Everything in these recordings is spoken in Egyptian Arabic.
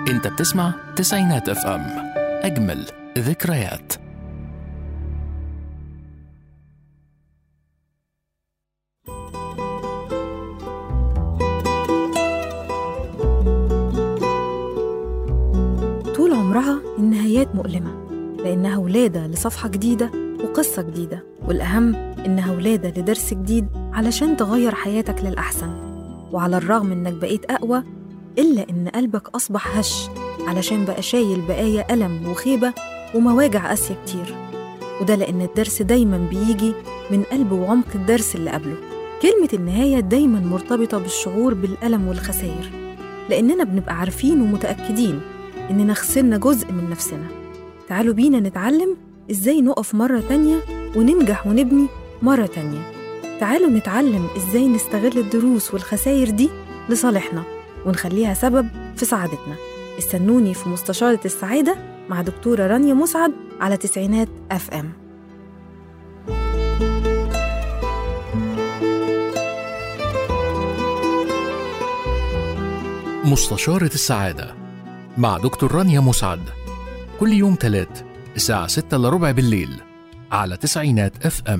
انت بتسمع تسعينات اف ام اجمل ذكريات طول عمرها النهايات مؤلمة لأنها ولادة لصفحة جديدة وقصة جديدة والأهم إنها ولادة لدرس جديد علشان تغير حياتك للأحسن وعلى الرغم إنك بقيت أقوى إلا إن قلبك أصبح هش علشان بقى شايل بقايا ألم وخيبة ومواجع قاسية كتير وده لأن الدرس دايما بيجي من قلب وعمق الدرس اللي قبله كلمة النهاية دايما مرتبطة بالشعور بالألم والخسائر لأننا بنبقى عارفين ومتأكدين إننا خسرنا جزء من نفسنا تعالوا بينا نتعلم إزاي نقف مرة تانية وننجح ونبني مرة تانية تعالوا نتعلم إزاي نستغل الدروس والخسائر دي لصالحنا ونخليها سبب في سعادتنا استنوني في مستشارة السعادة مع دكتورة رانيا مسعد على تسعينات أف أم مستشارة السعادة مع دكتور رانيا مسعد كل يوم تلات الساعة ستة إلا ربع بالليل على تسعينات اف ام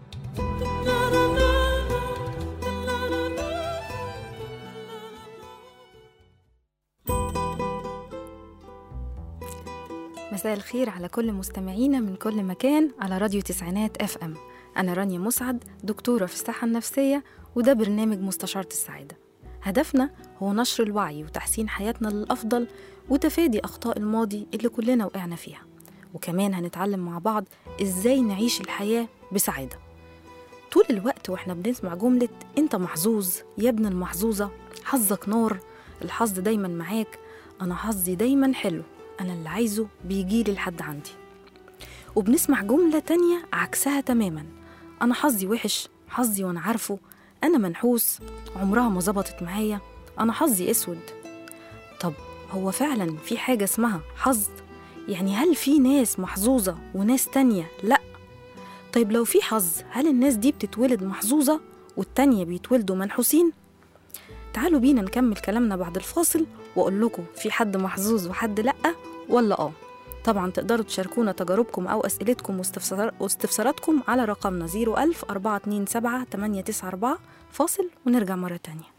مساء الخير على كل مستمعينا من كل مكان على راديو تسعينات اف ام انا رانيا مسعد دكتوره في الصحه النفسيه وده برنامج مستشاره السعاده هدفنا هو نشر الوعي وتحسين حياتنا للافضل وتفادي اخطاء الماضي اللي كلنا وقعنا فيها وكمان هنتعلم مع بعض ازاي نعيش الحياه بسعاده طول الوقت واحنا بنسمع جمله انت محظوظ يا ابن المحظوظه حظك نار الحظ دايما معاك انا حظي دايما حلو أنا اللي عايزه بيجيلي لحد عندي وبنسمع جملة تانية عكسها تماما أنا حظي وحش حظي وأنا عارفه أنا منحوس عمرها ما ظبطت معايا أنا حظي أسود طب هو فعلا في حاجة اسمها حظ يعني هل في ناس محظوظة وناس تانية لأ طيب لو في حظ هل الناس دي بتتولد محظوظة والتانية بيتولدوا منحوسين تعالوا بينا نكمل كلامنا بعد الفاصل واقول لكم في حد محظوظ وحد لا ولا اه طبعا تقدروا تشاركونا تجاربكم او اسئلتكم واستفسار واستفساراتكم على رقمنا 01000 427 894 فاصل ونرجع مره تانية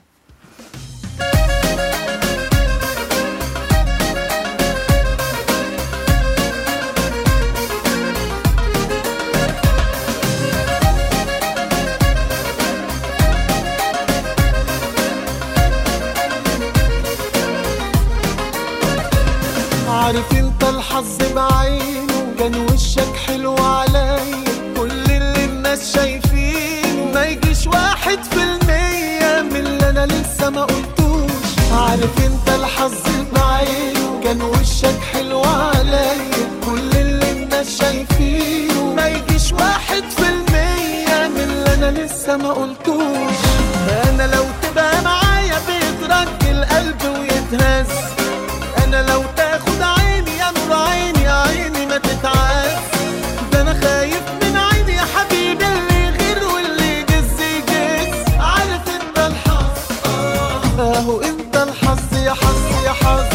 عارف انت الحظ بعينه كان وشك حلو عليا كل اللي الناس شايفينه ما يجيش واحد في المية من اللي انا لسه ما قلتوش عارف انت الحظ بعينه كان وشك حلو عليا كل اللي الناس شايفينه ما يجيش واحد في المية من اللي انا لسه ما قلتوش انا لو تبقى معايا بيترك القلب ويتهز انا لو تاخد عيني يا نور عيني يا عيني ما تتعز ده انا خايف من عيني يا حبيبي اللي غير واللي يجز يجز عارف انت الحظ آه، اهو انت الحظ يا حظ يا حظ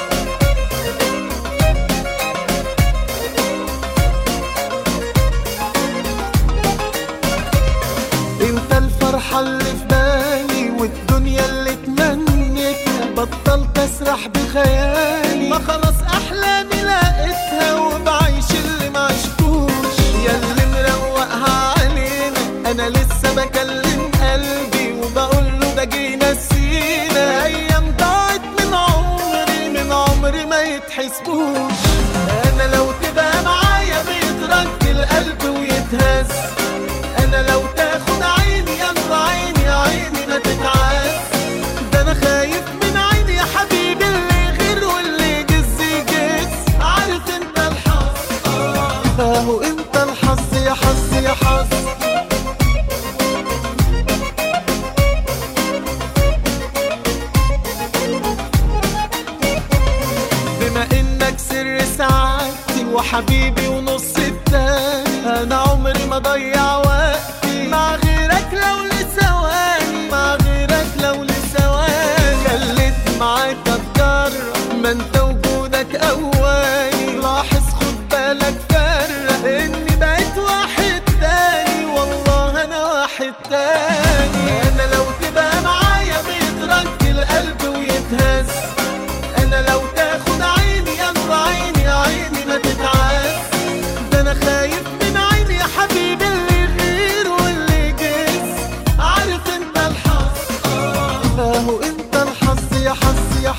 انت الفرحة اللي في بالي والدنيا اللي تمنيتها بطلت اسرح بخيالي ما خلاص احلامي لقيتها وبعيش اللي ما عشتوش يا اللي مروقها علينا انا لسه بكلم قلبي وبقول له ده جينا نسينا ايام ضاعت من عمري من عمري ما يتحسبوش انا لو تبقى معايا بيترك القلب ويتهز انا لو تاخد عيني يا نور عيني يا عيني ما تتعز ده انا خايف من عيني يا حبيبي اللي غير واللي يجز يجز عارف انت الحظ آه، اهو انت الحظ يا حظ يا حظ بما انك سر سعادتي وحبيبي ونص التاني انا عمري ما ضيع وقتي مع غيرك لو لثواني مع غيرك لو لثواني خليت معاك اتجرب ما انت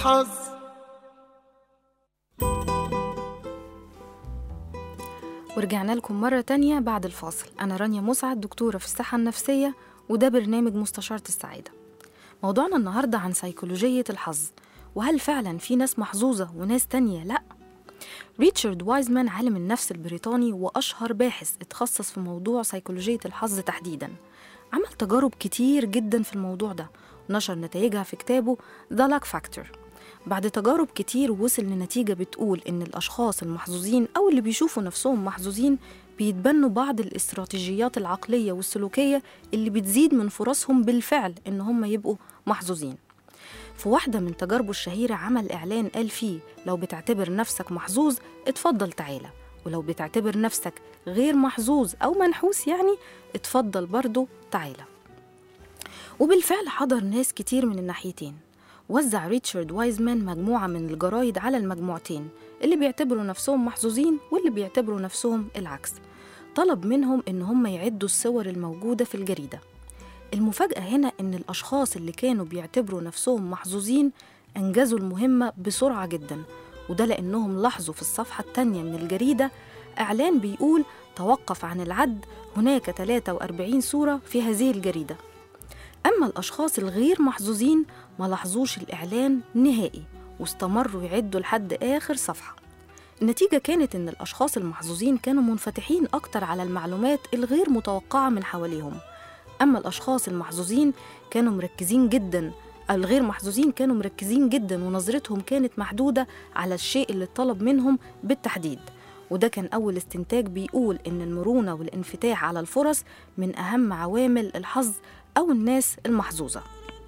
الحظ ورجعنا لكم مرة تانية بعد الفاصل أنا رانيا مسعد دكتورة في الصحة النفسية وده برنامج مستشارة السعادة موضوعنا النهاردة عن سيكولوجية الحظ وهل فعلا في ناس محظوظة وناس تانية لأ؟ ريتشارد وايزمان عالم النفس البريطاني وأشهر باحث اتخصص في موضوع سيكولوجية الحظ تحديدا عمل تجارب كتير جدا في الموضوع ده ونشر نتائجها في كتابه The Luck Factor بعد تجارب كتير وصل لنتيجة بتقول إن الأشخاص المحظوظين أو اللي بيشوفوا نفسهم محظوظين بيتبنوا بعض الاستراتيجيات العقلية والسلوكية اللي بتزيد من فرصهم بالفعل إن هم يبقوا محظوظين في واحدة من تجاربه الشهيرة عمل إعلان قال فيه لو بتعتبر نفسك محظوظ اتفضل تعالى ولو بتعتبر نفسك غير محظوظ أو منحوس يعني اتفضل برضو تعالى وبالفعل حضر ناس كتير من الناحيتين وزع ريتشارد وايزمان مجموعة من الجرايد على المجموعتين اللي بيعتبروا نفسهم محظوظين واللي بيعتبروا نفسهم العكس طلب منهم إن هم يعدوا الصور الموجودة في الجريدة المفاجأة هنا إن الأشخاص اللي كانوا بيعتبروا نفسهم محظوظين أنجزوا المهمة بسرعة جدا وده لأنهم لاحظوا في الصفحة التانية من الجريدة إعلان بيقول توقف عن العد هناك 43 صورة في هذه الجريدة أما الأشخاص الغير محظوظين ما لاحظوش الإعلان نهائي واستمروا يعدوا لحد آخر صفحة النتيجة كانت إن الأشخاص المحظوظين كانوا منفتحين أكتر على المعلومات الغير متوقعة من حواليهم أما الأشخاص المحظوظين كانوا مركزين جدا الغير محظوظين كانوا مركزين جدا ونظرتهم كانت محدودة على الشيء اللي اتطلب منهم بالتحديد وده كان أول استنتاج بيقول إن المرونة والانفتاح على الفرص من أهم عوامل الحظ أو الناس المحظوظة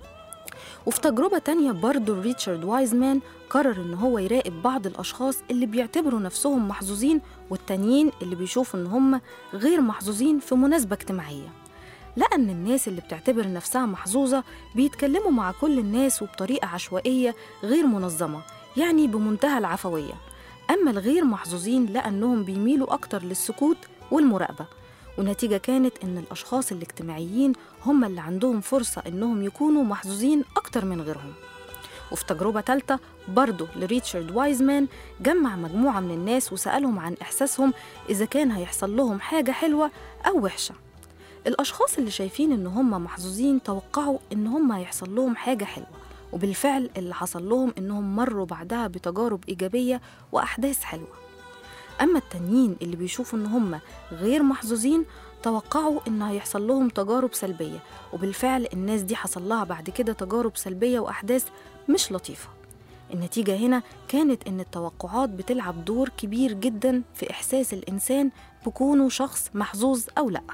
وفي تجربة تانية برضه ريتشارد وايزمان قرر إن هو يراقب بعض الأشخاص اللي بيعتبروا نفسهم محظوظين والتانيين اللي بيشوفوا إن هم غير محظوظين في مناسبة اجتماعية لقى إن الناس اللي بتعتبر نفسها محظوظة بيتكلموا مع كل الناس وبطريقة عشوائية غير منظمة يعني بمنتهى العفوية أما الغير محظوظين لقى إنهم بيميلوا أكتر للسكوت والمراقبة ونتيجة كانت إن الأشخاص الاجتماعيين هم اللي عندهم فرصة إنهم يكونوا محظوظين أكتر من غيرهم وفي تجربة تالتة برضه لريتشارد وايزمان جمع مجموعة من الناس وسألهم عن إحساسهم إذا كان هيحصل لهم حاجة حلوة أو وحشة الأشخاص اللي شايفين إن هم محظوظين توقعوا إن هم هيحصل لهم حاجة حلوة وبالفعل اللي حصل لهم إنهم مروا بعدها بتجارب إيجابية وأحداث حلوة أما التانيين اللي بيشوفوا إن هم غير محظوظين توقعوا إن هيحصل لهم تجارب سلبية وبالفعل الناس دي حصل لها بعد كده تجارب سلبية وأحداث مش لطيفة النتيجة هنا كانت إن التوقعات بتلعب دور كبير جدا في إحساس الإنسان بكونه شخص محظوظ أو لأ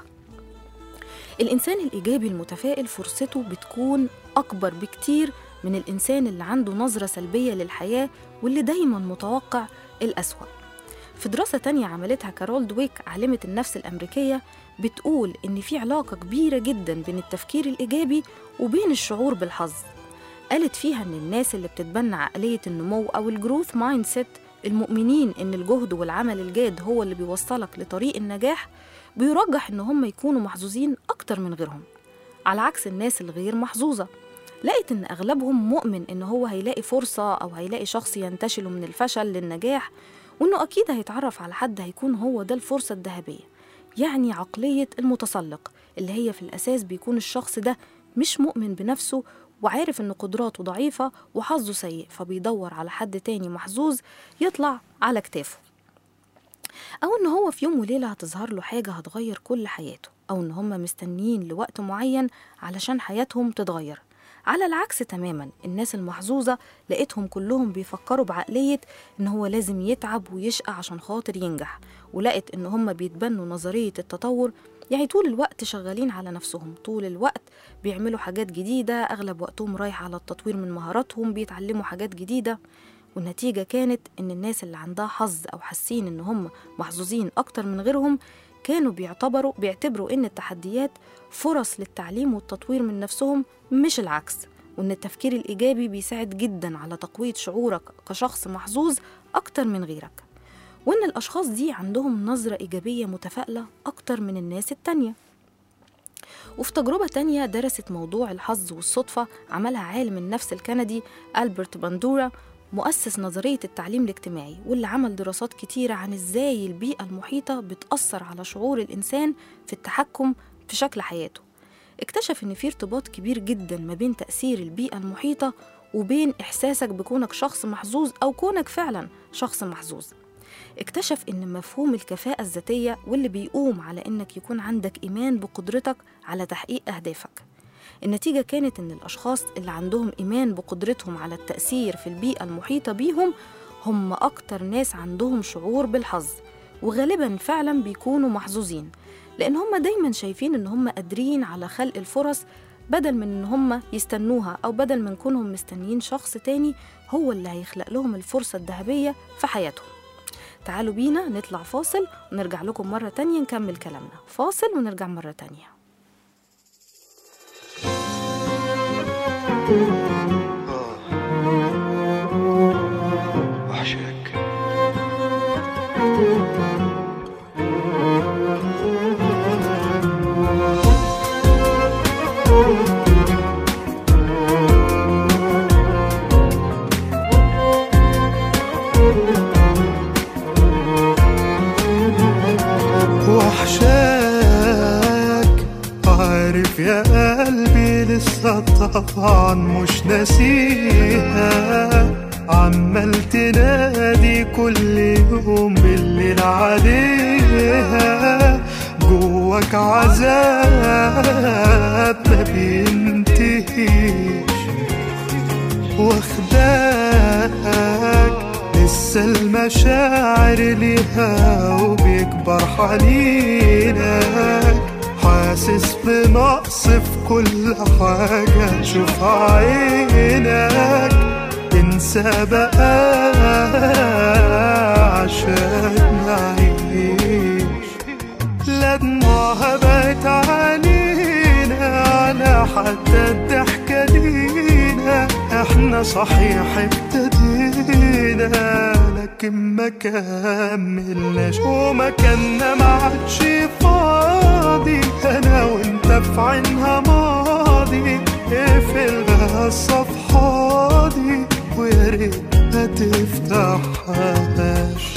الإنسان الإيجابي المتفائل فرصته بتكون أكبر بكتير من الإنسان اللي عنده نظرة سلبية للحياة واللي دايما متوقع الأسوأ في دراسة تانية عملتها كارول دويك عالمة النفس الأمريكية بتقول إن في علاقة كبيرة جدا بين التفكير الإيجابي وبين الشعور بالحظ قالت فيها إن الناس اللي بتتبنى عقلية النمو أو الجروث مايند سيت المؤمنين إن الجهد والعمل الجاد هو اللي بيوصلك لطريق النجاح بيرجح إن هم يكونوا محظوظين أكتر من غيرهم على عكس الناس الغير محظوظة لقيت إن أغلبهم مؤمن إن هو هيلاقي فرصة أو هيلاقي شخص ينتشله من الفشل للنجاح وإنه أكيد هيتعرف على حد هيكون هو ده الفرصة الذهبية يعني عقلية المتسلق اللي هي في الأساس بيكون الشخص ده مش مؤمن بنفسه وعارف إن قدراته ضعيفة وحظه سيء فبيدور على حد تاني محظوظ يطلع على كتافه أو إن هو في يوم وليلة هتظهر له حاجة هتغير كل حياته أو إن هم مستنيين لوقت معين علشان حياتهم تتغير على العكس تماما الناس المحظوظة لقيتهم كلهم بيفكروا بعقلية إن هو لازم يتعب ويشقى عشان خاطر ينجح ولقيت إن هم بيتبنوا نظرية التطور يعني طول الوقت شغالين على نفسهم طول الوقت بيعملوا حاجات جديدة أغلب وقتهم رايح على التطوير من مهاراتهم بيتعلموا حاجات جديدة والنتيجة كانت إن الناس اللي عندها حظ أو حاسين إن هم محظوظين أكتر من غيرهم كانوا بيعتبروا بيعتبروا إن التحديات فرص للتعليم والتطوير من نفسهم مش العكس وإن التفكير الإيجابي بيساعد جدا على تقوية شعورك كشخص محظوظ أكتر من غيرك وإن الأشخاص دي عندهم نظرة إيجابية متفائلة أكتر من الناس التانية وفي تجربة تانية درست موضوع الحظ والصدفة عملها عالم النفس الكندي ألبرت باندورا مؤسس نظرية التعليم الاجتماعي واللي عمل دراسات كتيرة عن إزاي البيئة المحيطة بتأثر على شعور الإنسان في التحكم في شكل حياته اكتشف إن في ارتباط كبير جدا ما بين تأثير البيئة المحيطة وبين إحساسك بكونك شخص محظوظ أو كونك فعلا شخص محظوظ اكتشف إن مفهوم الكفاءة الذاتية واللي بيقوم على إنك يكون عندك إيمان بقدرتك على تحقيق أهدافك النتيجة كانت إن الأشخاص اللي عندهم إيمان بقدرتهم على التأثير في البيئة المحيطة بيهم هم أكتر ناس عندهم شعور بالحظ وغالبا فعلا بيكونوا محظوظين لأن هم دايما شايفين إن هم قادرين على خلق الفرص بدل من إن هم يستنوها أو بدل من كونهم مستنيين شخص تاني هو اللي هيخلق لهم الفرصة الذهبية في حياتهم تعالوا بينا نطلع فاصل ونرجع لكم مرة تانية نكمل كلامنا فاصل ونرجع مرة تانية وحشك وحشاك عارف يا قلبي لسه طبعا مش ناسيها عمال تنادي كل يوم بالليل عليها جواك عذاب ما بينتهيش واخداك لسه المشاعر ليها وبيكبر حنينك حاسس بنقص في كل حاجة تشوف عينك انسى بقى عشان نعيش لا دموعها بقت علينا ولا حتى الضحكة لينا احنا صحيح ابتدينا لكن ما كملناش ومكاننا ما عادش فاضي انا وانت في عينها ماضي اقفل بقى الصفحة دي ويا ريت ما تفتحهاش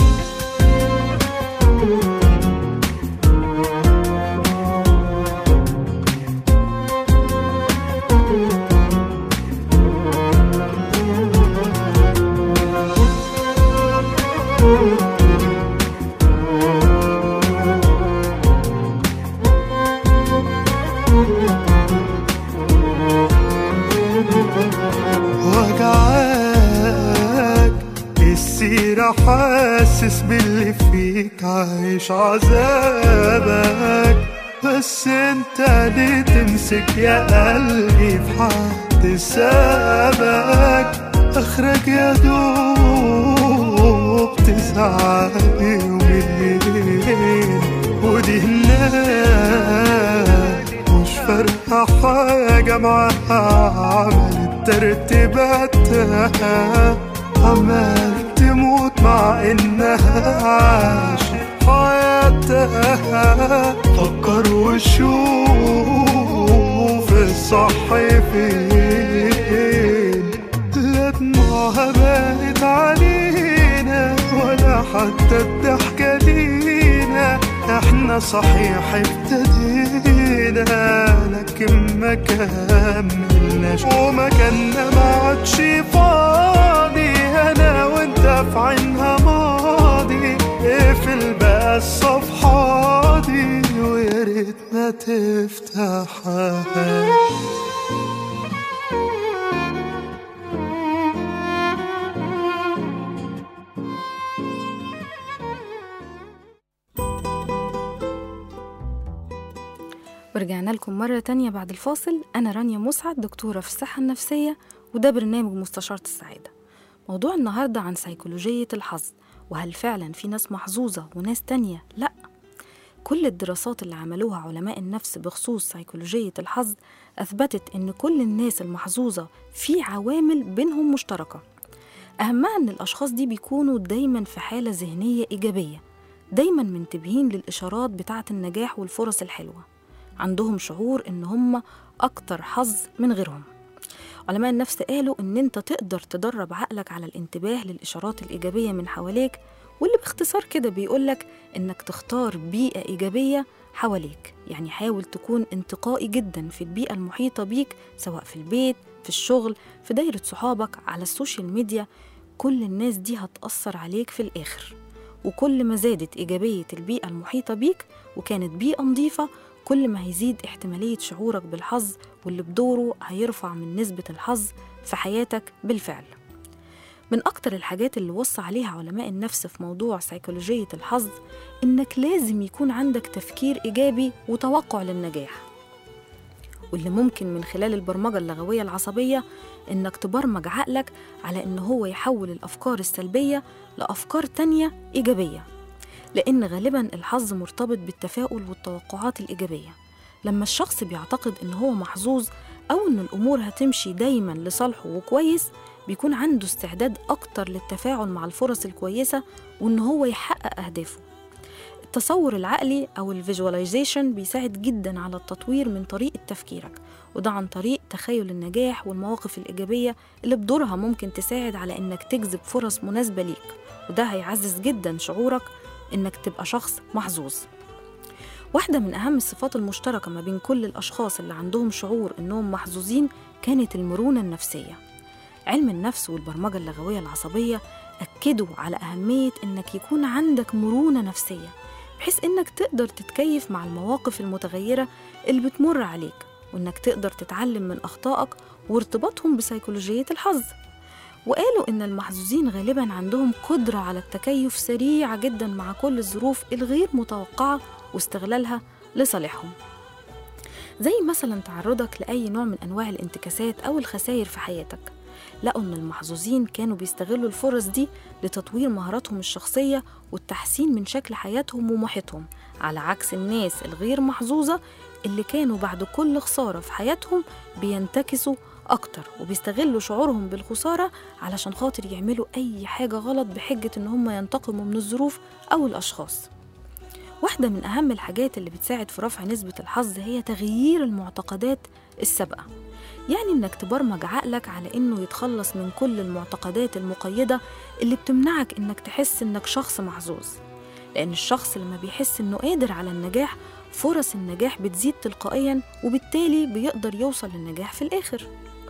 وجعاك السيرة حاسس باللي فيك عايش عذابك بس انت ليه تمسك يا قلبي في حد سابك اخرج يا دوب تزعل يومين ودي هناك مش فارقة حاجة معاها عملت ترتيباتها عمال تموت مع انها عاشت حياتها فكر وشوف الصح فين لا دموعها بقت علينا ولا حتى الضحكة لينا احنا صحيح ابتدينا لكن ما كملناش ومكاننا ما عادش فاضي انا وانت في عينها ماضي اقفل بقى الصفحة دي ويا ريت ما تفتحهاش ورجعنا لكم مرة تانية بعد الفاصل أنا رانيا مسعد دكتورة في الصحة النفسية وده برنامج مستشارة السعادة موضوع النهاردة عن سيكولوجية الحظ وهل فعلا في ناس محظوظة وناس تانية لأ كل الدراسات اللي عملوها علماء النفس بخصوص سيكولوجية الحظ أثبتت إن كل الناس المحظوظة في عوامل بينهم مشتركة أهمها إن الأشخاص دي بيكونوا دايما في حالة ذهنية إيجابية دايما منتبهين للإشارات بتاعة النجاح والفرص الحلوة عندهم شعور إن هم أكتر حظ من غيرهم علماء النفس قالوا إن أنت تقدر تدرب عقلك على الانتباه للإشارات الإيجابية من حواليك واللي باختصار كده بيقولك إنك تختار بيئة إيجابية حواليك يعني حاول تكون انتقائي جدا في البيئة المحيطة بيك سواء في البيت في الشغل في دايرة صحابك على السوشيال ميديا كل الناس دي هتأثر عليك في الآخر وكل ما زادت إيجابية البيئة المحيطة بيك وكانت بيئة نظيفة كل ما هيزيد احتمالية شعورك بالحظ واللي بدوره هيرفع من نسبة الحظ في حياتك بالفعل من أكتر الحاجات اللي وصى عليها علماء النفس في موضوع سيكولوجية الحظ إنك لازم يكون عندك تفكير إيجابي وتوقع للنجاح واللي ممكن من خلال البرمجة اللغوية العصبية إنك تبرمج عقلك على إن هو يحول الأفكار السلبية لأفكار تانية إيجابية لأن غالبا الحظ مرتبط بالتفاؤل والتوقعات الإيجابية لما الشخص بيعتقد إن هو محظوظ أو إن الأمور هتمشي دايما لصالحه وكويس بيكون عنده استعداد أكتر للتفاعل مع الفرص الكويسة وإن هو يحقق أهدافه التصور العقلي أو الفيجواليزيشن بيساعد جدا على التطوير من طريقة تفكيرك وده عن طريق تخيل النجاح والمواقف الإيجابية اللي بدورها ممكن تساعد على إنك تجذب فرص مناسبة ليك وده هيعزز جدا شعورك إنك تبقى شخص محظوظ واحدة من أهم الصفات المشتركة ما بين كل الأشخاص اللي عندهم شعور إنهم محظوظين كانت المرونة النفسية علم النفس والبرمجة اللغوية العصبية أكدوا على أهمية إنك يكون عندك مرونة نفسية بحيث إنك تقدر تتكيف مع المواقف المتغيرة اللي بتمر عليك وإنك تقدر تتعلم من أخطائك وارتباطهم بسيكولوجية الحظ وقالوا إن المحظوظين غالبا عندهم قدرة على التكيف سريعة جدا مع كل الظروف الغير متوقعة واستغلالها لصالحهم زي مثلا تعرضك لأي نوع من أنواع الانتكاسات أو الخسائر في حياتك لقوا إن المحظوظين كانوا بيستغلوا الفرص دي لتطوير مهاراتهم الشخصية والتحسين من شكل حياتهم ومحيطهم على عكس الناس الغير محظوظة اللي كانوا بعد كل خسارة في حياتهم بينتكسوا أكتر وبيستغلوا شعورهم بالخسارة علشان خاطر يعملوا أي حاجة غلط بحجة إن هم ينتقموا من الظروف أو الأشخاص واحدة من أهم الحاجات اللي بتساعد في رفع نسبة الحظ هي تغيير المعتقدات السابقة يعني إنك تبرمج عقلك على إنه يتخلص من كل المعتقدات المقيدة اللي بتمنعك إنك تحس إنك شخص محظوظ لأن الشخص لما بيحس إنه قادر على النجاح فرص النجاح بتزيد تلقائيا وبالتالي بيقدر يوصل للنجاح في الآخر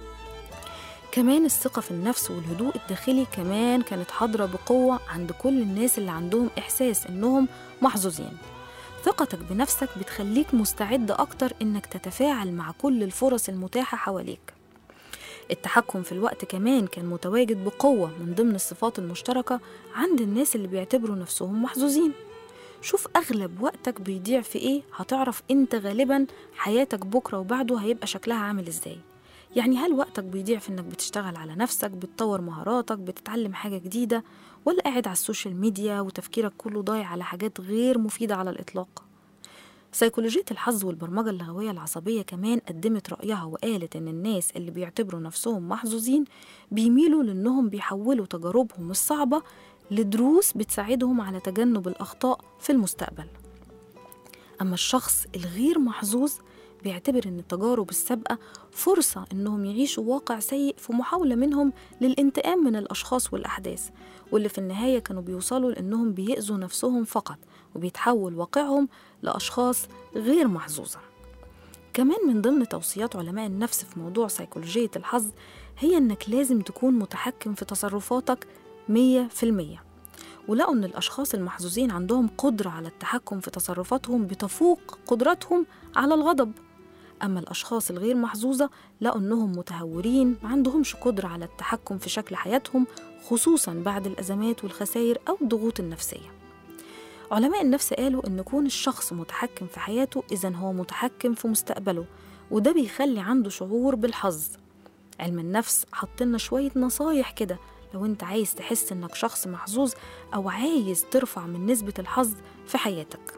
كمان الثقة في النفس والهدوء الداخلي كمان كانت حاضرة بقوة عند كل الناس اللي عندهم إحساس إنهم محظوظين ثقتك بنفسك بتخليك مستعد أكتر إنك تتفاعل مع كل الفرص المتاحة حواليك التحكم في الوقت كمان كان متواجد بقوة من ضمن الصفات المشتركة عند الناس اللي بيعتبروا نفسهم محظوظين شوف أغلب وقتك بيضيع في إيه هتعرف أنت غالبا حياتك بكرة وبعده هيبقى شكلها عامل إزاي يعني هل وقتك بيضيع في إنك بتشتغل على نفسك بتطور مهاراتك بتتعلم حاجة جديدة ولا قاعد على السوشيال ميديا وتفكيرك كله ضايع على حاجات غير مفيدة على الإطلاق سيكولوجية الحظ والبرمجة اللغوية العصبية كمان قدمت رأيها وقالت إن الناس اللي بيعتبروا نفسهم محظوظين بيميلوا لأنهم بيحولوا تجاربهم الصعبة لدروس بتساعدهم على تجنب الأخطاء في المستقبل أما الشخص الغير محظوظ بيعتبر إن التجارب السابقة فرصة إنهم يعيشوا واقع سيء في محاولة منهم للانتقام من الأشخاص والأحداث واللي في النهاية كانوا بيوصلوا لأنهم بيأذوا نفسهم فقط وبيتحول واقعهم لأشخاص غير محظوظة كمان من ضمن توصيات علماء النفس في موضوع سيكولوجية الحظ هي إنك لازم تكون متحكم في تصرفاتك مية في المية ولقوا إن الأشخاص المحظوظين عندهم قدرة على التحكم في تصرفاتهم بتفوق قدرتهم على الغضب أما الأشخاص الغير محظوظة لقوا إنهم متهورين ما عندهمش قدرة على التحكم في شكل حياتهم خصوصا بعد الأزمات والخسائر أو الضغوط النفسية علماء النفس قالوا إن كون الشخص متحكم في حياته إذا هو متحكم في مستقبله وده بيخلي عنده شعور بالحظ علم النفس حطلنا شوية نصايح كده لو انت عايز تحس انك شخص محظوظ او عايز ترفع من نسبة الحظ في حياتك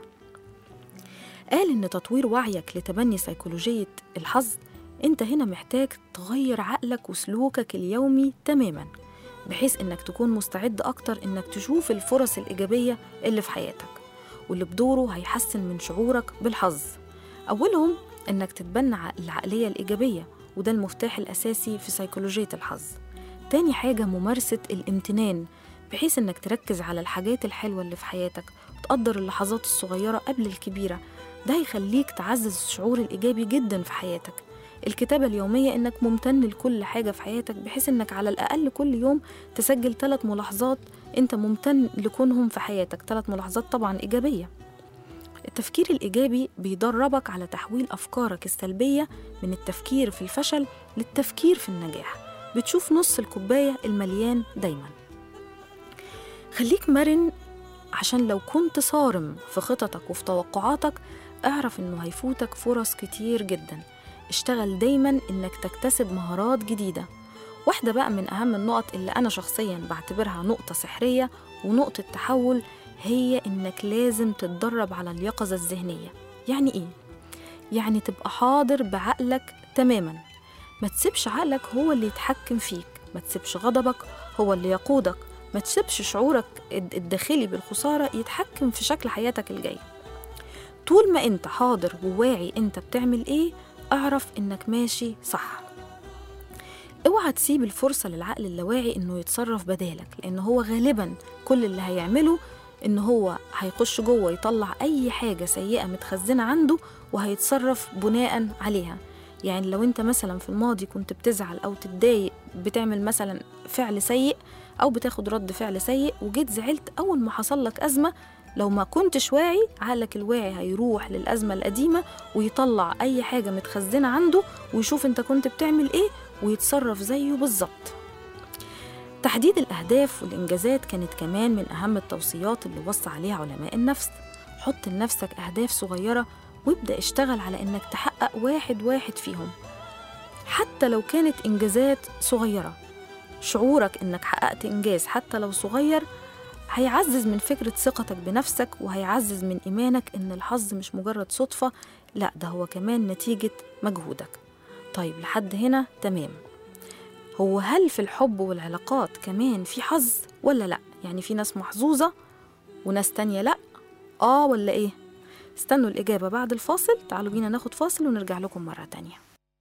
قال ان تطوير وعيك لتبني سيكولوجية الحظ انت هنا محتاج تغير عقلك وسلوكك اليومي تماما بحيث انك تكون مستعد اكتر انك تشوف الفرص الايجابية اللي في حياتك واللي بدوره هيحسن من شعورك بالحظ أولهم إنك تتبنى ع- العقلية الإيجابية وده المفتاح الأساسي في سيكولوجية الحظ تاني حاجة ممارسة الامتنان بحيث إنك تركز على الحاجات الحلوة اللي في حياتك وتقدر اللحظات الصغيرة قبل الكبيرة ده هيخليك تعزز الشعور الإيجابي جدا في حياتك الكتابة اليومية إنك ممتن لكل حاجة في حياتك بحيث إنك على الأقل كل يوم تسجل ثلاث ملاحظات أنت ممتن لكونهم في حياتك ثلاث ملاحظات طبعا إيجابية التفكير الإيجابي بيدربك على تحويل أفكارك السلبية من التفكير في الفشل للتفكير في النجاح بتشوف نص الكوباية المليان دايما خليك مرن عشان لو كنت صارم في خططك وفي توقعاتك اعرف انه هيفوتك فرص كتير جدا اشتغل دايما انك تكتسب مهارات جديدة واحدة بقى من أهم النقط اللي أنا شخصيا بعتبرها نقطة سحرية ونقطة تحول هي إنك لازم تتدرب على اليقظة الذهنية يعني إيه؟ يعني تبقى حاضر بعقلك تماما ما تسيبش عقلك هو اللي يتحكم فيك ما تسيبش غضبك هو اللي يقودك ما تسيبش شعورك الد- الداخلي بالخسارة يتحكم في شكل حياتك الجاي طول ما انت حاضر وواعي انت بتعمل ايه اعرف انك ماشي صح اوعى تسيب الفرصة للعقل اللاواعي انه يتصرف بدالك لان هو غالبا كل اللي هيعمله ان هو هيخش جوه يطلع اي حاجة سيئة متخزنة عنده وهيتصرف بناء عليها يعني لو انت مثلا في الماضي كنت بتزعل او تتضايق بتعمل مثلا فعل سيء او بتاخد رد فعل سيء وجيت زعلت اول ما حصل لك ازمه لو ما كنتش واعي عقلك الواعي هيروح للازمه القديمه ويطلع اي حاجه متخزنه عنده ويشوف انت كنت بتعمل ايه ويتصرف زيه بالظبط تحديد الاهداف والانجازات كانت كمان من اهم التوصيات اللي وصى عليها علماء النفس حط لنفسك اهداف صغيره وابدا اشتغل على انك تحقق واحد واحد فيهم حتى لو كانت انجازات صغيره شعورك انك حققت انجاز حتى لو صغير هيعزز من فكرة ثقتك بنفسك وهيعزز من إيمانك إن الحظ مش مجرد صدفة لا ده هو كمان نتيجة مجهودك طيب لحد هنا تمام هو هل في الحب والعلاقات كمان في حظ ولا لا يعني في ناس محظوظة وناس تانية لا آه ولا إيه استنوا الإجابة بعد الفاصل تعالوا بينا ناخد فاصل ونرجع لكم مرة تانية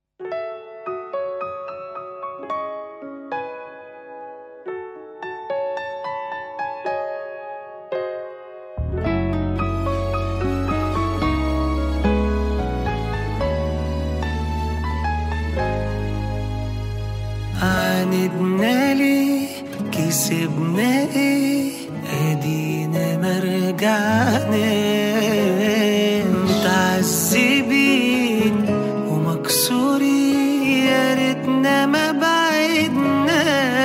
عاندنا ليه كسبنا ايه ادينا مرجعنا متعذبين ومكسورين يا ريتنا ما بعدنا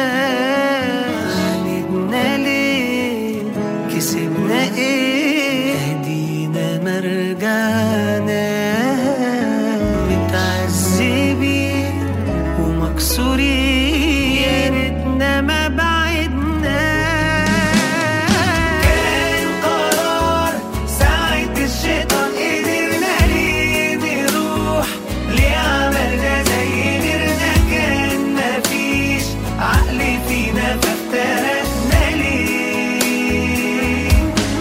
عاندنا ليه كسبنا ايه ادينا مرجعنا متعذبين ومكسورين يا ريتنا ما بعدنا كان قرار ساعة الشيطان قدرنا ليه نروح ليه عملنا زي غيرنا كان مفيش عقل فينا فافترقنا ليه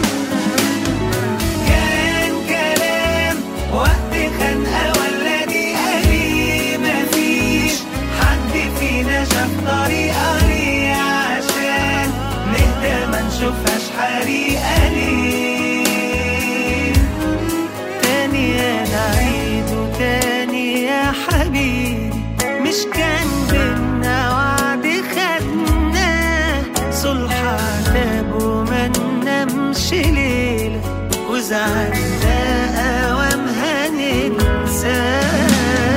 كان كلام وقت خنقة ولا دي قليل مفيش حد فينا شاف طريقة ليه عشان نهدى ما نشوفهاش حريقة ليه تاني يا نعيد وتاني يا حبيبي مش كان بينا وعد خدناه صلح عتاب وما ننامش ليلة وزعلنا أوام هننساه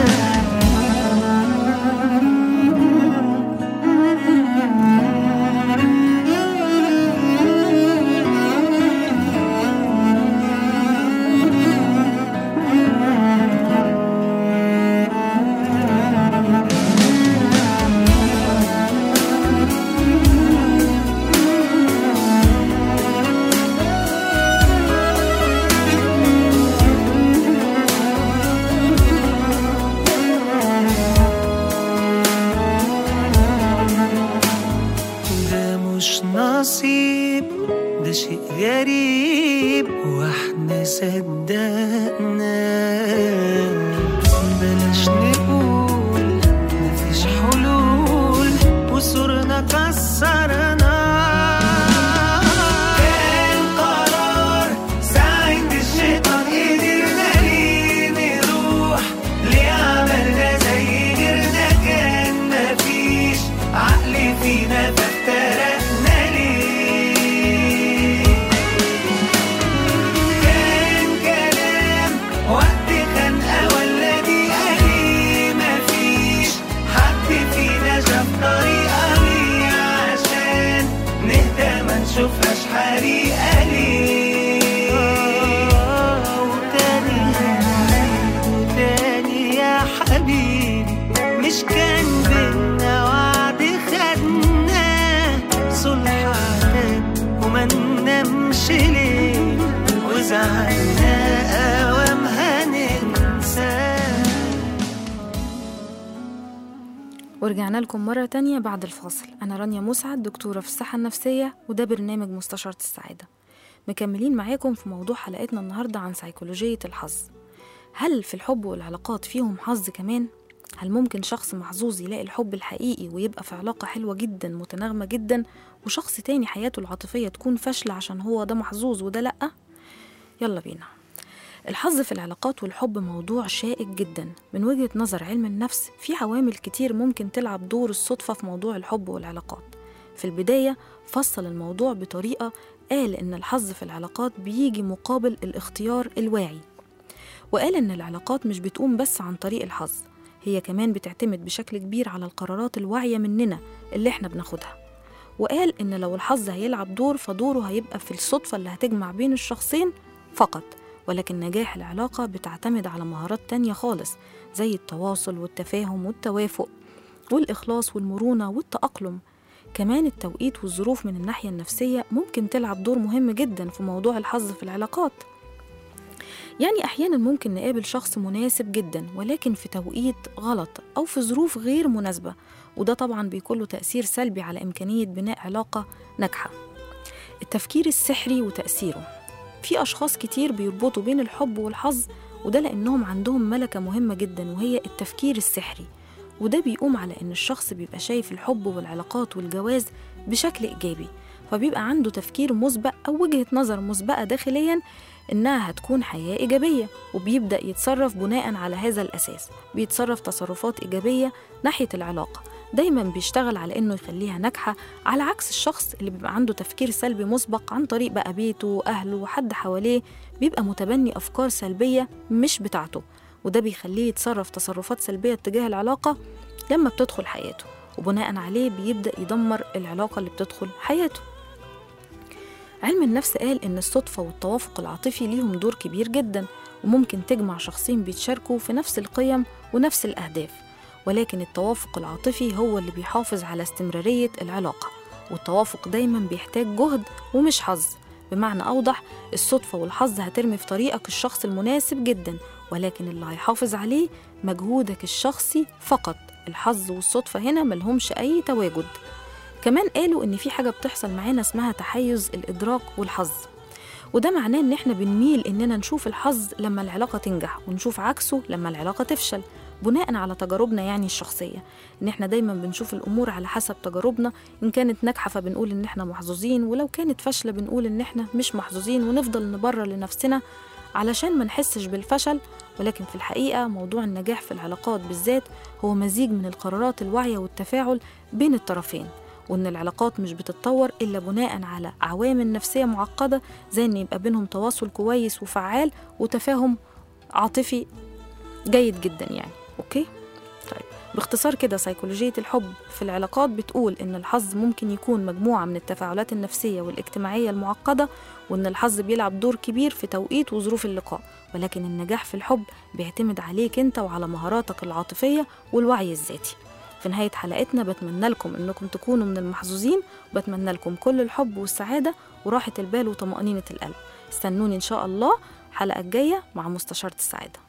ده مش نصيب ده شيء غريب واحنا صدقنا اشوفهاش حريقة ليه وتاني هنعيد تاني يا حبيبي مش كان بينا وعد خدناه صلح عتاب وما ننامش ليه وزعلنا اوام هننساه ورجعنا لكم مرة تانية بعد الفاصل أنا رانيا مسعد دكتورة في الصحة النفسية وده برنامج مستشارة السعادة مكملين معاكم في موضوع حلقتنا النهاردة عن سيكولوجية الحظ هل في الحب والعلاقات فيهم حظ كمان؟ هل ممكن شخص محظوظ يلاقي الحب الحقيقي ويبقى في علاقة حلوة جدا متناغمة جدا وشخص تاني حياته العاطفية تكون فاشلة عشان هو ده محظوظ وده لأ؟ يلا بينا الحظ في العلاقات والحب موضوع شائك جدا من وجهة نظر علم النفس في عوامل كتير ممكن تلعب دور الصدفة في موضوع الحب والعلاقات في البداية فصل الموضوع بطريقة قال إن الحظ في العلاقات بيجي مقابل الاختيار الواعي وقال إن العلاقات مش بتقوم بس عن طريق الحظ هي كمان بتعتمد بشكل كبير على القرارات الواعية مننا اللي احنا بناخدها وقال إن لو الحظ هيلعب دور فدوره هيبقى في الصدفة اللي هتجمع بين الشخصين فقط ولكن نجاح العلاقة بتعتمد على مهارات تانية خالص زي التواصل والتفاهم والتوافق والإخلاص والمرونة والتأقلم كمان التوقيت والظروف من الناحية النفسية ممكن تلعب دور مهم جدا في موضوع الحظ في العلاقات يعني أحيانا ممكن نقابل شخص مناسب جدا ولكن في توقيت غلط أو في ظروف غير مناسبة وده طبعا بيكون له تأثير سلبي على إمكانية بناء علاقة ناجحة التفكير السحري وتأثيره في أشخاص كتير بيربطوا بين الحب والحظ وده لأنهم عندهم ملكة مهمة جدا وهي التفكير السحري وده بيقوم على إن الشخص بيبقى شايف الحب والعلاقات والجواز بشكل إيجابي فبيبقى عنده تفكير مسبق أو وجهة نظر مسبقة داخليا إنها هتكون حياة إيجابية وبيبدأ يتصرف بناء على هذا الأساس بيتصرف تصرفات إيجابية ناحية العلاقة دايما بيشتغل على إنه يخليها ناجحة على عكس الشخص اللي بيبقى عنده تفكير سلبي مسبق عن طريق بقى بيته وأهله وحد حواليه بيبقى متبني أفكار سلبية مش بتاعته وده بيخليه يتصرف تصرفات سلبية تجاه العلاقة لما بتدخل حياته وبناء عليه بيبدأ يدمر العلاقة اللي بتدخل حياته علم النفس قال إن الصدفة والتوافق العاطفي ليهم دور كبير جدا وممكن تجمع شخصين بيتشاركوا في نفس القيم ونفس الأهداف ولكن التوافق العاطفي هو اللي بيحافظ على استمرارية العلاقة والتوافق دايما بيحتاج جهد ومش حظ بمعنى أوضح الصدفة والحظ هترمي في طريقك الشخص المناسب جدا ولكن اللي هيحافظ عليه مجهودك الشخصي فقط الحظ والصدفة هنا ملهمش أي تواجد كمان قالوا إن في حاجة بتحصل معانا اسمها تحيز الإدراك والحظ وده معناه إن إحنا بنميل إننا نشوف الحظ لما العلاقة تنجح ونشوف عكسه لما العلاقة تفشل بناء على تجاربنا يعني الشخصية إن إحنا دايما بنشوف الأمور على حسب تجاربنا إن كانت ناجحة فبنقول إن إحنا محظوظين ولو كانت فاشلة بنقول إن إحنا مش محظوظين ونفضل نبرر لنفسنا علشان ما نحسش بالفشل ولكن في الحقيقة موضوع النجاح في العلاقات بالذات هو مزيج من القرارات الواعية والتفاعل بين الطرفين وإن العلاقات مش بتتطور إلا بناء على عوامل نفسية معقدة زي إن يبقى بينهم تواصل كويس وفعال وتفاهم عاطفي جيد جدا يعني أوكي؟ طيب باختصار كده سيكولوجية الحب في العلاقات بتقول إن الحظ ممكن يكون مجموعة من التفاعلات النفسية والاجتماعية المعقدة وإن الحظ بيلعب دور كبير في توقيت وظروف اللقاء ولكن النجاح في الحب بيعتمد عليك أنت وعلى مهاراتك العاطفية والوعي الذاتي في نهاية حلقتنا بتمنى لكم إنكم تكونوا من المحظوظين وبتمنى لكم كل الحب والسعادة وراحة البال وطمأنينة القلب استنوني إن شاء الله الحلقة الجاية مع مستشارة السعادة